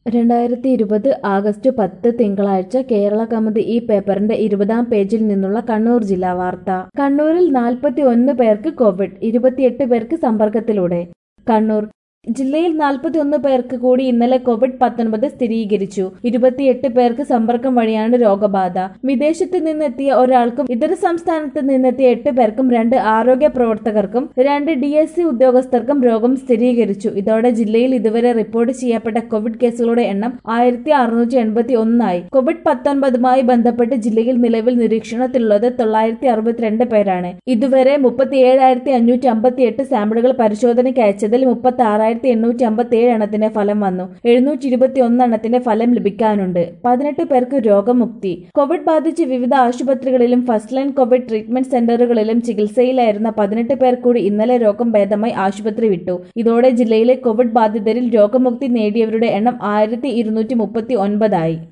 രണ്ടായിരത്തി ഇരുപത് ആഗസ്റ്റ് പത്ത് തിങ്കളാഴ്ച കേരള കൗമുദി ഈ പേപ്പറിന്റെ ഇരുപതാം പേജിൽ നിന്നുള്ള കണ്ണൂർ ജില്ലാ വാർത്ത കണ്ണൂരിൽ നാൽപ്പത്തി ഒന്ന് പേർക്ക് കോവിഡ് ഇരുപത്തിയെട്ട് പേർക്ക് സമ്പർക്കത്തിലൂടെ കണ്ണൂർ ജില്ലയിൽ നാൽപ്പത്തി ഒന്ന് പേർക്ക് കൂടി ഇന്നലെ കോവിഡ് പത്തൊൻപത് സ്ഥിരീകരിച്ചു ഇരുപത്തിയെട്ട് പേർക്ക് സമ്പർക്കം വഴിയാണ് രോഗബാധ വിദേശത്ത് നിന്നെത്തിയ ഒരാൾക്കും ഇതര സംസ്ഥാനത്ത് നിന്നെത്തിയ എട്ട് പേർക്കും രണ്ട് ആരോഗ്യ പ്രവർത്തകർക്കും രണ്ട് ഡി എസ് സി ഉദ്യോഗസ്ഥർക്കും രോഗം സ്ഥിരീകരിച്ചു ഇതോടെ ജില്ലയിൽ ഇതുവരെ റിപ്പോർട്ട് ചെയ്യപ്പെട്ട കോവിഡ് കേസുകളുടെ എണ്ണം ആയിരത്തി അറുന്നൂറ്റി എൺപത്തി ഒന്നായി കോവിഡ് പത്തൊൻപതുമായി ബന്ധപ്പെട്ട് ജില്ലയിൽ നിലവിൽ നിരീക്ഷണത്തിലുള്ളത് തൊള്ളായിരത്തി അറുപത്തിരണ്ട് പേരാണ് ഇതുവരെ മുപ്പത്തി ഏഴായിരത്തി അഞ്ഞൂറ്റി അമ്പത്തി എട്ട് സാമ്പിളുകൾ പരിശോധനയ്ക്ക് അയച്ചതിൽ മുപ്പത്തി ആറായിരത്തി എണ്ണൂറ്റി അമ്പത്തി ഏഴ് എണ്ണത്തിന്റെ ഫലം വന്നു എഴുന്നൂറ്റി ഇരുപത്തി ഒന്ന് എണ്ണത്തിന്റെ ഫലം ലഭിക്കാനുണ്ട് പതിനെട്ട് പേർക്ക് രോഗമുക്തി കോവിഡ് ബാധിച്ച് വിവിധ ആശുപത്രികളിലും ഫസ്റ്റ് ലൈൻ കോവിഡ് ട്രീറ്റ്മെന്റ് സെന്ററുകളിലും ചികിത്സയിലായിരുന്ന പതിനെട്ട് പേർ കൂടി ഇന്നലെ രോഗം ഭേദമായി ആശുപത്രി വിട്ടു ഇതോടെ ജില്ലയിലെ കോവിഡ് ബാധിതരിൽ രോഗമുക്തി നേടിയവരുടെ എണ്ണം ആയിരത്തി ഇരുന്നൂറ്റി മുപ്പത്തി ഒൻപതായി